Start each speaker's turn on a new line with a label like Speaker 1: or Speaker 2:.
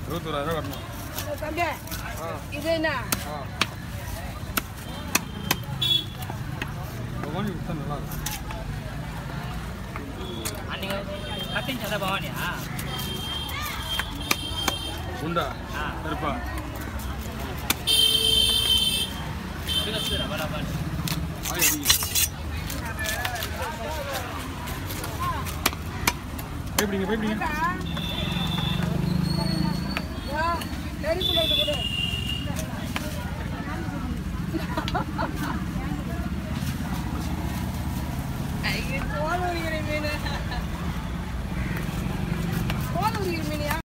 Speaker 1: இருபத்தோராயிரம் கட்டணும்
Speaker 2: தம்பி
Speaker 1: ஆ
Speaker 2: இது என்ன
Speaker 1: ஆ பவானி கொடுத்தா நல்லா இருக்கும்
Speaker 3: அன்னைக்கு கட்டிங் சந்தை பவானியா
Speaker 1: உண்டா
Speaker 3: ஆ.
Speaker 1: இருப்பா
Speaker 3: சுகர் பராபர்
Speaker 1: ஆய் அடிங்க பயப்படிங்க பயப்படிங்க